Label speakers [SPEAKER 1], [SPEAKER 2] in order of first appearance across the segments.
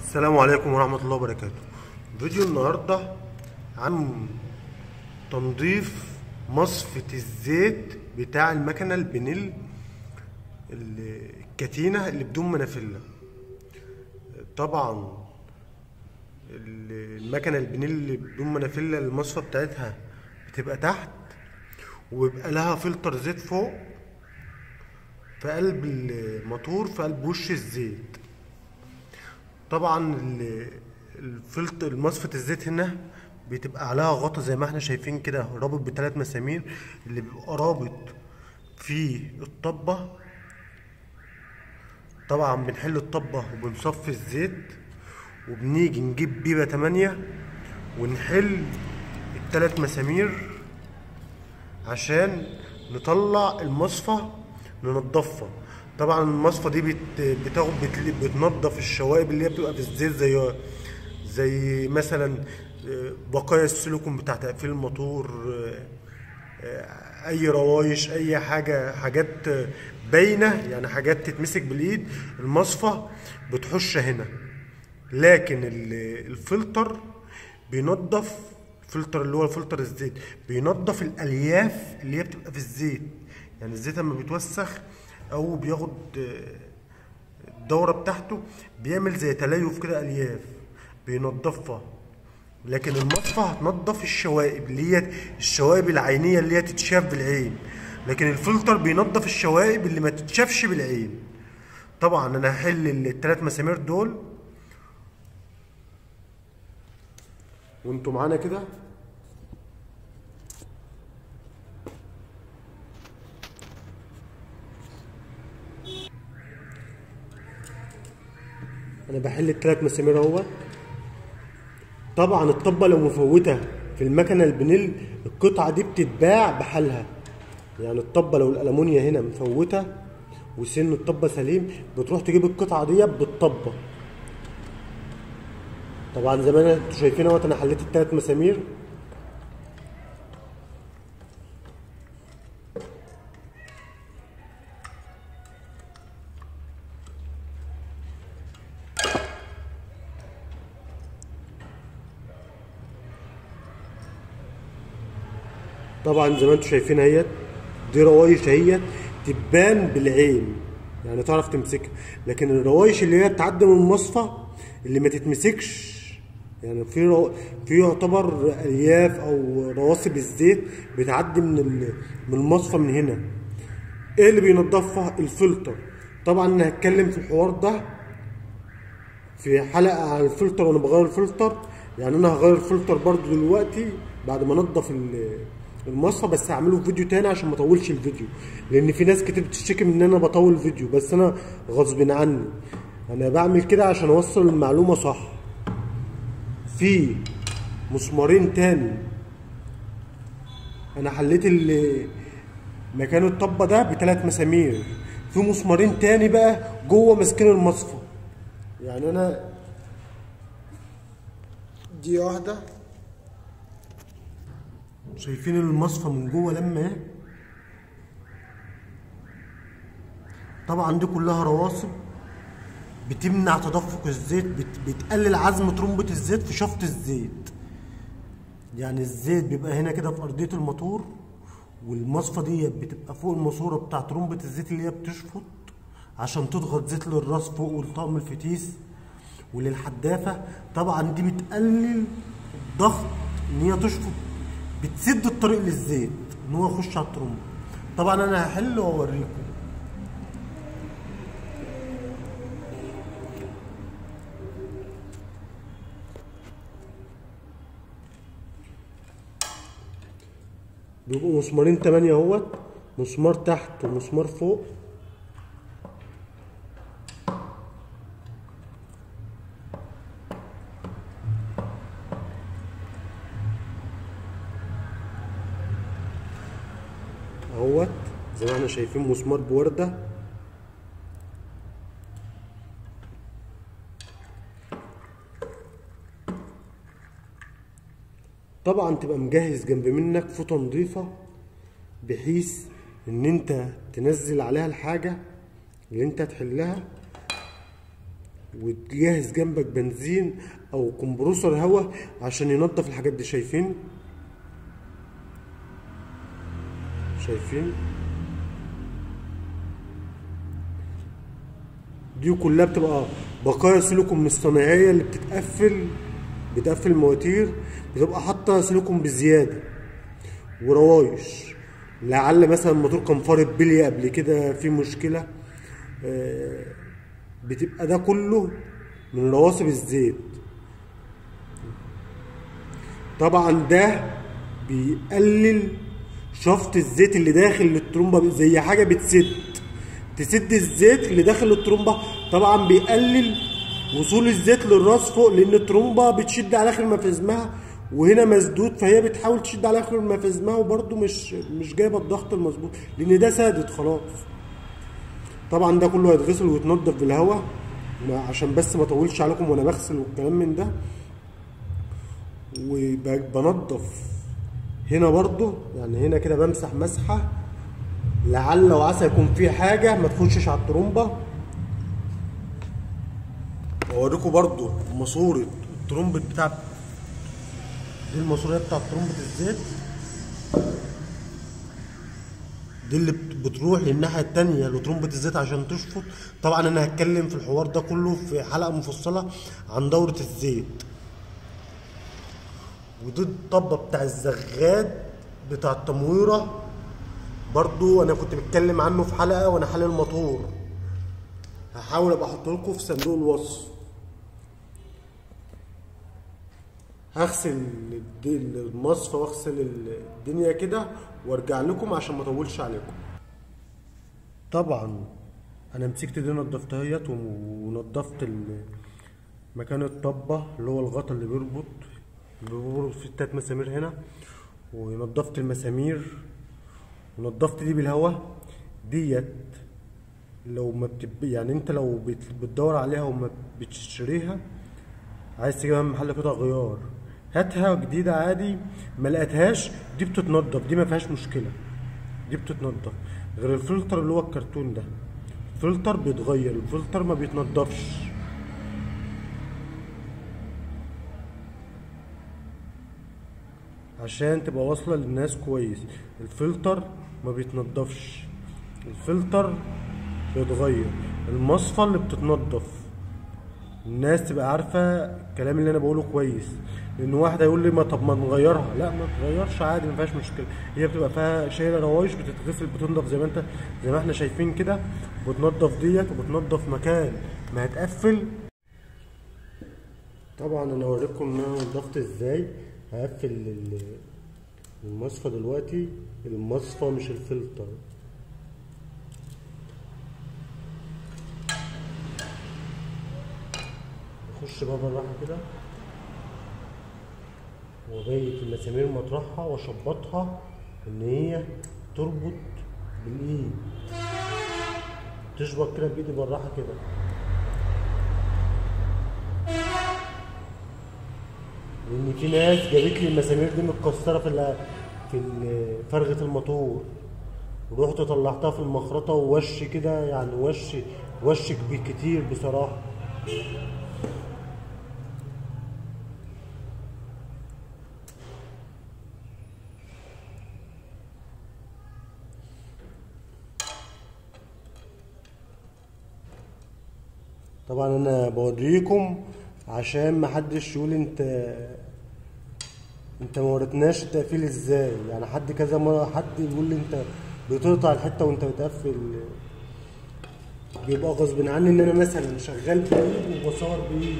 [SPEAKER 1] السلام عليكم ورحمة الله وبركاته فيديو النهاردة عن تنظيف مصفة الزيت بتاع المكنة البنيل الكتينة اللي بدون منافلة طبعا المكنة البنيل اللي بدون منافلة المصفى بتاعتها بتبقى تحت ويبقى لها فلتر زيت فوق في قلب الموتور في قلب وش الزيت طبعا ال- الفلتر مصفة الزيت هنا بتبقى عليها غطا زي ما احنا شايفين كده رابط بثلاث مسامير اللي بيبقى رابط في الطبة طبعا بنحل الطبة وبنصفي الزيت وبنيجي نجيب بيبة تمانية ونحل التلات مسامير عشان نطلع المصفى ننضفها طبعا المصفى دي بت... بتاخد بت... بتنضف الشوائب اللي هي بتبقى في الزيت زي زي مثلا آه، بقايا السيليكون بتاع تقفيل الموتور آه، آه، اي روايش اي حاجه حاجات آه، باينه يعني حاجات تتمسك بالايد المصفى بتحش هنا لكن ال- الفلتر بينظف الفلتر اللي هو فلتر الزيت بينظف الالياف اللي هي بتبقى في الزيت يعني الزيت لما بيتوسخ او بياخد آه، الدوره بتاعته بيعمل زي تليف كده الياف بينظفها لكن المصفى هتنضف الشوائب اللي هي الشوائب العينيه اللي هي تتشاف بالعين لكن الفلتر بينضف الشوائب اللي ما تتشافش بالعين طبعا انا هحل الثلاث مسامير دول وانتوا معانا كده انا بحل الثلاث مسامير اهوت طبعا الطبه لو مفوته في المكنه البنيل القطعه دي بتتباع بحالها يعني الطبه لو الالومنيا هنا مفوته وسن الطبه سليم بتروح تجيب القطعه دي بالطبه طبعا زي ما انتوا شايفين اهوت انا حليت الثلاث مسامير طبعا زي ما انتوا شايفين اهيت دي روايش اهيت تبان بالعين يعني تعرف تمسكها لكن الروايش اللي هي بتعدي من المصفى اللي ما تتمسكش يعني في رو... في يعتبر الياف او رواسب الزيت بتعدي من ال... من المصفى من هنا ايه اللي بينضفها الفلتر طبعا انا هتكلم في الحوار ده في حلقه على الفلتر وانا بغير الفلتر يعني انا هغير الفلتر برضو دلوقتي بعد ما انضف ال- المصفى بس هعمله في فيديو تاني عشان ما اطولش الفيديو لان في ناس كتير بتشتكي من ان انا بطول الفيديو بس انا غصب عني انا بعمل كده عشان اوصل المعلومه صح في مسمارين تاني انا حليت ال- مكان الطبه ده بثلاث مسامير في مسمارين تاني بقى جوه ماسكين المصفى يعني انا دي واحده شايفين المصفى من جوه لما ايه طبعا دي كلها رواسب بتمنع تدفق الزيت بت... بتقلل عزم ترمبة الزيت في شفط الزيت يعني الزيت بيبقى هنا كده في أرضية الموتور والمصفى دي بتبقى فوق الماسورة بتاع ترمبة الزيت اللي هي بتشفط عشان تضغط زيت للراس فوق ولطقم الفتيس وللحدافة طبعا دي بتقلل الضغط ان هي تشفط بتسد الطريق للزيت ان هو يخش على الترمبة طبعا انا هحل واوريكم بيبقوا مسمارين تمانية اهوت مسمار تحت ومسمار فوق اهوت زي ما احنا شايفين مسمار بوردة طبعا تبقى مجهز جنب منك فوطة نظيفة بحيث ان انت تنزل عليها الحاجة اللي انت هتحلها وتجهز جنبك بنزين او كمبروسر هواء عشان ينظف الحاجات دي شايفين شايفين دي كلها بتبقى بقايا سيليكون من الصناعيه اللي بتتقفل بتقفل المواتير بتبقى حاطه سيليكون بزياده وروايش لعل مثلا الموتور كان فارض بلي قبل كده في مشكله آه، بتبقى ده كله من رواسب الزيت طبعا ده بيقلل شفط الزيت اللي داخل الترومبه زي حاجه بتسد تسد الزيت اللي داخل الترومبه طبعا بيقلل وصول الزيت للراس فوق لان الترومبه بتشد على اخر مفازمها وهنا مسدود فهي بتحاول تشد على اخر مفازمها وبرده مش مش جايبه الضغط المظبوط لان ده سادت خلاص طبعا ده كله هيتغسل ويتنضف بالهواء ما- عشان بس ما اطولش عليكم وانا بغسل والكلام من ده وبنضف هنا برضو يعني هنا كده بمسح مسحه لعل وعسى يكون في حاجه ما تخشش على الترومبه واوريكم برضو ماسوره الترومبه بتاع دي الماسوريه بتاع ترومبه الزيت دي اللي بت- بتروح للناحيه التانية لترومبه الزيت عشان تشفط طبعا انا هتكلم في الحوار ده كله في حلقه مفصله عن دوره الزيت ودي الطبه بتاع الزغاد بتاع التمويره برضو انا كنت بتكلم عنه في حلقه وانا حالل الموتور هحاول ابقى احطه لكم في صندوق الوصف هغسل الد- المصفى واغسل الدنيا كده وارجع لكم عشان ما اطولش عليكم طبعا انا مسكت دي نضفتها اهيت ونضفت ال- مكان الطبة اللي هو الغطا اللي بيربط بيربط فيه التلات مسامير هنا ونضفت المسامير ونضفت دي بالهواء ديت لو ما بتب... يعني انت لو بت... بتدور عليها وما بتشتريها عايز تجيبها من محل قطع غيار هاتها جديدة عادي ما لقيتهاش دي بتتنضف دي ما فيهاش مشكلة دي بتتنضف غير الفلتر اللي هو الكرتون ده الفلتر بيتغير الفلتر ما بيتنضفش عشان تبقى واصلة للناس كويس الفلتر ما بيتنضفش الفلتر بيتغير المصفى اللي بتتنضف الناس تبقى عارفة الكلام اللي انا بقوله كويس لان واحد هيقول لي ما طب ما نغيرها لا ما تغيرش عادي ما فيهاش مشكله هي بتبقى فيها شايله روايش بتتغسل بتنضف زي ما انت زي ما احنا شايفين كده بتنضف ديت وبتنضف مكان ما هتقفل طبعا انا اوريكم ان انا نضفت ازاي هقفل ال- المصفى دلوقتي المصفى مش الفلتر اخش بقى بالراحه كده وابيت المسامير مطرحها واشبطها ان هي تربط بالايد تشبط كده بايدي بالراحه كده لان في ناس جابت لي المسامير دي متكسره في ال- في ال- فرغه الموتور ورحت طلعتها في المخرطه ووش كده يعني وش وش كبير كتير بصراحه طبعا انا بوريكم عشان ما حدش يقول انت انت ما وريتناش التقفيل ازاي يعني حد كذا مره حد يقول لي انت بتقطع الحته وانت بتقفل بيبقى غصب عني ان انا مثلا شغال بايد وبصور بايد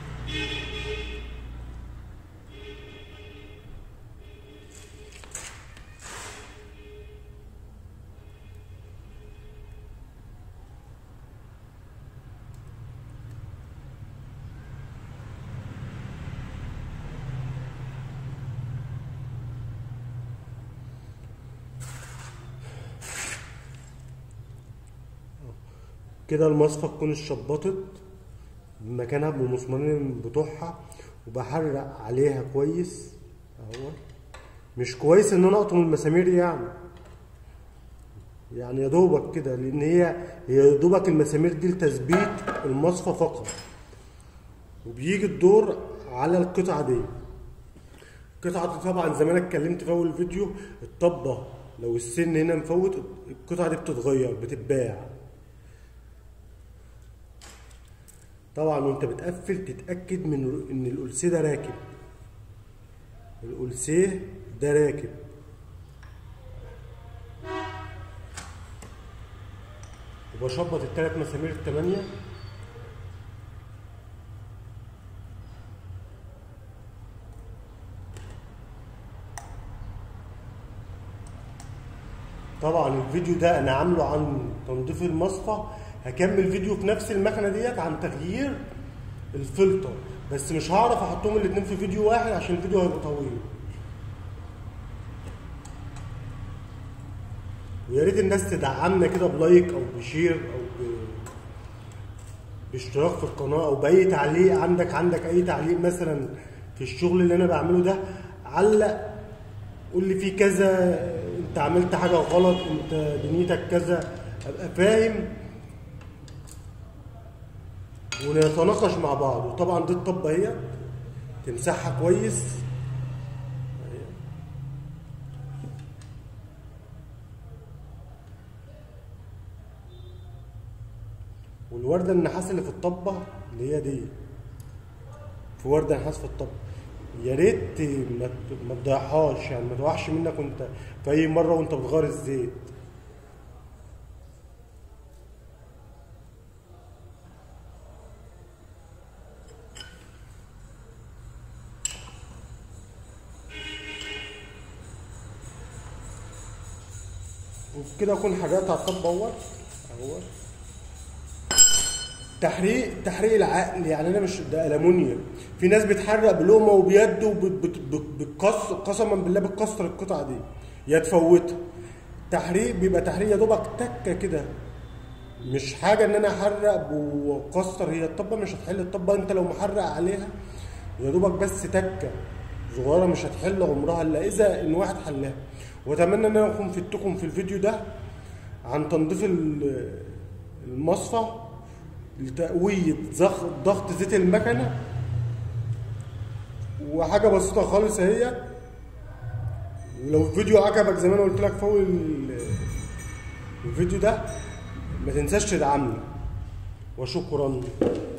[SPEAKER 1] كده المصفى تكون اتشبطت مكانها بالمسمارين بتوعها وبحرق عليها كويس اهو مش كويس ان انا اقطم المسامير يعني يعني يا دوبك كده لان هي هي يا دوبك المسامير دي لتثبيت المصفى فقط وبيجي الدور على القطعه دي القطعه دي طبعا زي ما انا اتكلمت في اول فيديو الطبه لو السن هنا مفوت القطعه دي بتتغير بتتباع طبعا وانت بتقفل تتاكد من ان القلسيه ده راكب القلسيه ده راكب وبشبط التلات مسامير التمانية طبعا الفيديو ده انا عامله عن تنظيف المصفى هكمل فيديو في نفس المكنه ديت عن تغيير الفلتر بس مش هعرف احطهم الاتنين في فيديو واحد عشان الفيديو هيبقى طويل ويا ريت الناس تدعمنا كده بلايك او بشير او ب... باشتراك في القناه او باي تعليق عندك عندك اي تعليق مثلا في الشغل اللي انا بعمله ده علق قول لي فيه كذا انت عملت حاجه غلط انت دنيتك كذا ابقى فاهم ونتناقش مع بعض وطبعا دي الطبه اهي تمسحها كويس والورده النحاس اللي في الطبه اللي هي دي في ورده نحاس في الطبه يا ريت ما ت- ما تضيعهاش يعني ما تقعش منك وانت في اي مره وانت بتغير الزيت وبكده اكون حاجات على الطب اهوت اهوت تحريق تحريق العقل يعني انا مش ده المونيوم في ناس بتحرق بلقمه وبيد وبتكسر قسما بالله بتكسر القطعه دي يا تفوتها تحريق بيبقى تحريق يا دوبك تكه كده مش حاجه ان انا احرق واكسر هي الطبه مش هتحل الطبه انت لو محرق عليها يا دوبك بس تكه صغيره مش هتحل عمرها الا اذا ان واحد حلها واتمنى ان انا اكون فدتكم في الفيديو ده عن تنظيف ال- المصفى لتقويه ضغط ضغط زيت المكنه وحاجه بسيطه خالص اهي ولو الفيديو عجبك زي ما انا قلت لك في اول ال- الفيديو ده ما تنساش تدعمني وشكرا